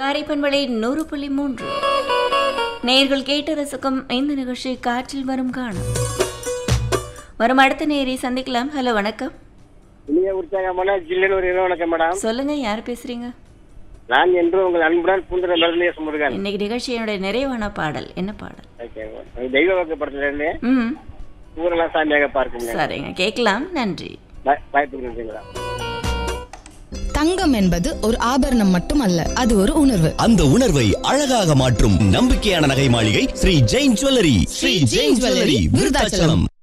காரைப்பண்பளை நூறு புள்ளி மூன்று நேர்கள் கேட்டு ரசிக்கும் இந்த நிகழ்ச்சி காற்றில் வரும் காணும் வரும் அடுத்த நேரை சந்திக்கலாம் ஹலோ வணக்கம் இனிய உற்சாகமான ஜில்லுன்னு ஒரு இரவு வணக்கம் மேடம் சொல்லுங்க யார் பேசுறீங்க நான் என்று உங்கள் அன்புடன் பூந்துற மருந்தேச முருகன் இன்னைக்கு நிகழ்ச்சியோட நிறைவான பாடல் என்ன பாடல் ஓகே தெய்வ வாக்கு படத்துல இருந்து ம் ஊரெல்லாம் சாமியாக பார்க்குங்க சரிங்க கேட்கலாம் நன்றி வாய்ப்பு கொடுத்தீங்களா தங்கம் என்பது ஒரு ஆபரணம் மட்டுமல்ல அது ஒரு உணர்வு அந்த உணர்வை அழகாக மாற்றும் நம்பிக்கையான நகை மாளிகை ஸ்ரீ ஜெயின் ஜுவல்லரி ஸ்ரீ ஜெயின் ஜுவல்லரி விருதாச்சலம்